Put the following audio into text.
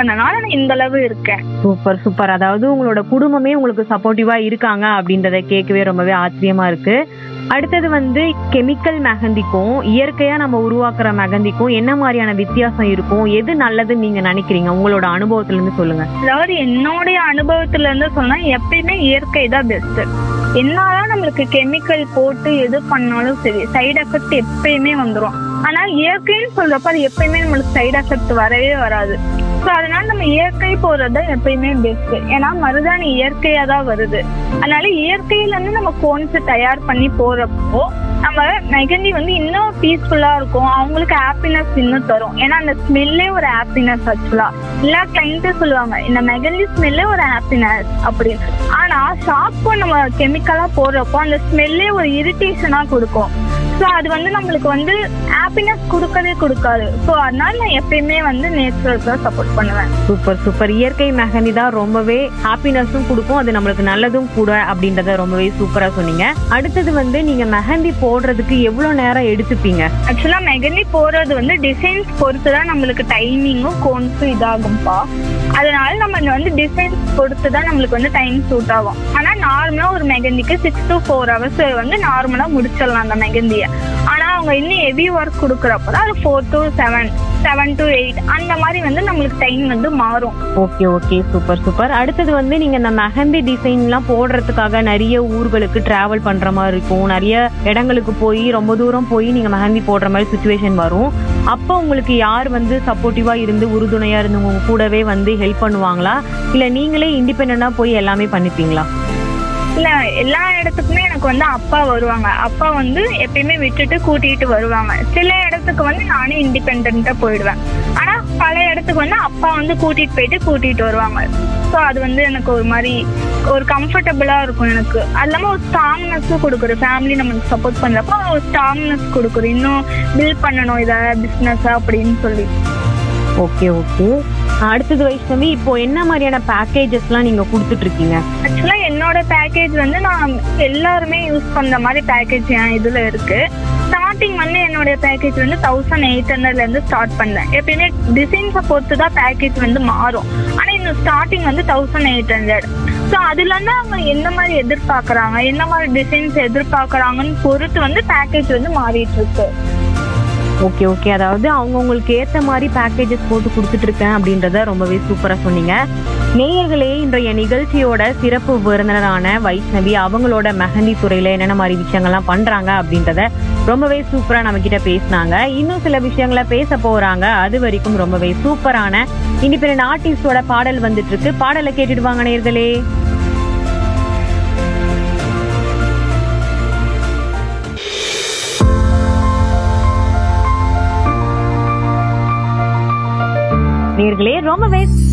பண்ணனால நான் இந்த அளவு இருக்கேன் சூப்பர் சூப்பர் அதாவது உங்களோட குடும்பமே உங்களுக்கு சப்போர்ட்டிவா இருக்காங்க அப்படின்றத கேட்கவே ரொம்பவே ஆச்சரியமா இருக்கு அடுத்தது வந்து கெமிக்கல் மெஹந்திக்கும் இயற்கையா நம்ம உருவாக்குற மெஹந்திக்கும் என்ன மாதிரியான வித்தியாசம் இருக்கும் எது நல்லதுன்னு நீங்க நினைக்கிறீங்க உங்களோட அனுபவத்துல இருந்து சொல்லுங்க அதாவது என்னுடைய அனுபவத்துல இருந்து சொன்னா எப்பயுமே இயற்கை தான் பெஸ்ட் என்னதான் நம்மளுக்கு கெமிக்கல் போட்டு எது பண்ணாலும் சரி சைடு எஃபெக்ட் எப்பயுமே வந்துரும் ஆனா இயற்கைன்னு சொல்றப்ப அது எப்பயுமே நம்மளுக்கு சைடு எஃபெக்ட் வரவே வராது ஸோ அதனால நம்ம இயற்கை போறது தான் எப்பயுமே பெஸ்ட் ஏன்னா மருதாணி இயற்கையா தான் வருது அதனால இயற்கையில இருந்து நம்ம கோன்ஸ் தயார் பண்ணி போறப்போ நம்ம மெகந்தி வந்து இன்னும் பீஸ்ஃபுல்லா இருக்கும் அவங்களுக்கு ஹாப்பினஸ் இன்னும் தரும் ஏன்னா அந்த ஸ்மெல்லே ஒரு ஹாப்பினஸ் ஆக்சுவலா எல்லா கிளைண்ட்டும் சொல்லுவாங்க இந்த மெகந்தி ஸ்மெல்லே ஒரு ஹாப்பினஸ் அப்படின்னு ஆனா ஷாப்பும் நம்ம கெமிக்கலா போடுறப்போ அந்த ஸ்மெல்லே ஒரு இரிட்டேஷனா கொடுக்கும் ஸோ அது வந்து நம்மளுக்கு வந்து ஹாப்பினஸ் கொடுக்கவே கொடுக்காது ஸோ அதனால நான் எப்பயுமே வந்து நேச்சுரல் தான் சப்போர்ட் பண்ணுவேன் சூப்பர் சூப்பர் இயற்கை மெஹந்தி தான் ரொம்பவே ஹாப்பினஸும் கொடுக்கும் அது நம்மளுக்கு நல்லதும் கூட அப்படின்றத ரொம்பவே சூப்பரா சொன்னீங்க அடுத்தது வந்து நீங்க மெஹந்தி போடுறதுக்கு எவ்வளவு நேரம் எடுத்துப்பீங்க ஆக்சுவலா மெகந்தி போறது வந்து டிசைன்ஸ் பொறுத்து தான் நம்மளுக்கு டைமிங்கும் கோன்ஸும் இதாகும்பா அதனால நம்ம இந்த வந்து டிசைன்ஸ் பொறுத்து தான் நம்மளுக்கு வந்து டைம் சூட் ஆகும் ஆனா நார்மலா ஒரு மெகந்திக்கு சிக்ஸ் டு ஃபோர் ஹவர்ஸ் வந்து நார்மலா முடிச்சிடலாம் அந்த மெகந்திய ஆனா அவங்க இன்னும் ஹெவி ஒர்க் கொடுக்குறப்ப தான் அது four to seven seven to eight அந்த மாதிரி வந்து நம்மளுக்கு டைம் வந்து மாறும் ஓகே ஓகே சூப்பர் சூப்பர் அடுத்தது வந்து நீங்க இந்த மெஹந்தி டிசைன்லாம் போடுறதுக்காக நிறைய ஊர்களுக்கு டிராவல் பண்ற மாதிரி இருக்கும் நிறைய இடங்களுக்கு போய் ரொம்ப தூரம் போய் நீங்க மெஹந்தி போடுற மாதிரி சுச்சுவேஷன் வரும் அப்போ உங்களுக்கு யார் வந்து சப்போர்ட்டிவா இருந்து உறுதுணையா இருந்து உங்க கூடவே வந்து ஹெல்ப் பண்ணுவாங்களா இல்ல நீங்களே இண்டிபெண்டா போய் எல்லாமே பண்ணிப்பீங்களா இல்ல எல்லா இடத்துக்குமே எனக்கு வந்து அப்பா வருவாங்க அப்பா வந்து எப்பயுமே விட்டுட்டு கூட்டிட்டு வருவாங்க சில இடத்துக்கு வந்து நானே இண்டிபெண்டா போயிடுவேன் ஆனா பல இடத்துக்கு வந்து அப்பா வந்து கூட்டிட்டு போயிட்டு கூட்டிட்டு வருவாங்க ஸோ அது வந்து எனக்கு ஒரு மாதிரி ஒரு கம்ஃபர்டபுளா இருக்கும் எனக்கு அது இல்லாம ஒரு ஸ்ட்ராங்னஸும் கொடுக்குது ஃபேமிலி நம்மளுக்கு சப்போர்ட் பண்றப்போ ஒரு ஸ்ட்ராங்னஸ் கொடுக்குது இன்னும் பில்ட் பண்ணணும் இதை பிசினஸ் அப்படின்னு சொல்லி ஓகே ஓகே அடுத்தது வைஷ்ணவி இப்போ என்ன மாதிரியான பேக்கேஜஸ்லாம் நீங்க கொடுத்துட்டு இருக்கீங்க ஆக்சுவலா என்னோட பேக்கேஜ் வந்து நான் எல்லாருமே யூஸ் பண்ற மாதிரி பேக்கேஜ் என் இதுல இருக்கு ஸ்டார்டிங் வந்து என்னோட பேக்கேஜ் வந்து தௌசண்ட் எயிட் ஹண்ட்ரட்ல இருந்து ஸ்டார்ட் பண்ணேன் எப்பயுமே டிசைன்ஸை பொறுத்து தான் பேக்கேஜ் வந்து மாறும் ஆனா இந்த ஸ்டார்டிங் வந்து தௌசண்ட் எயிட் ஹண்ட்ரட் ஸோ அதுல இருந்து அவங்க என்ன மாதிரி எதிர்பார்க்கறாங்க என்ன மாதிரி டிசைன்ஸ் எதிர்பார்க்கறாங்கன்னு பொறுத்து வந்து பேக்கேஜ் வந்து மாறிட்டு இருக்கு ஓகே ஓகே அதாவது அவங்க உங்களுக்கு ஏத்த மாதிரி பேக்கேஜஸ் போட்டு கொடுத்துட்டு இருக்கேன் அப்படின்றத ரொம்பவே சூப்பரா சொன்னீங்க நேயர்களே இன்றைய நிகழ்ச்சியோட சிறப்பு விருந்தினரான வைஷ்ணவி அவங்களோட மெஹந்தி துறையில என்னென்ன மாதிரி விஷயங்கள்லாம் பண்றாங்க அப்படின்றத ரொம்பவே சூப்பரா நம்ம கிட்ட பேசினாங்க இன்னும் சில விஷயங்களை பேச போறாங்க அது வரைக்கும் ரொம்பவே சூப்பரான இண்டிபெண்ட் ஆர்டிஸ்டோட பாடல் வந்துட்டு இருக்கு பாடலை கேட்டுடுவாங்க நேயர்களே நேர்களே ரொம்பவே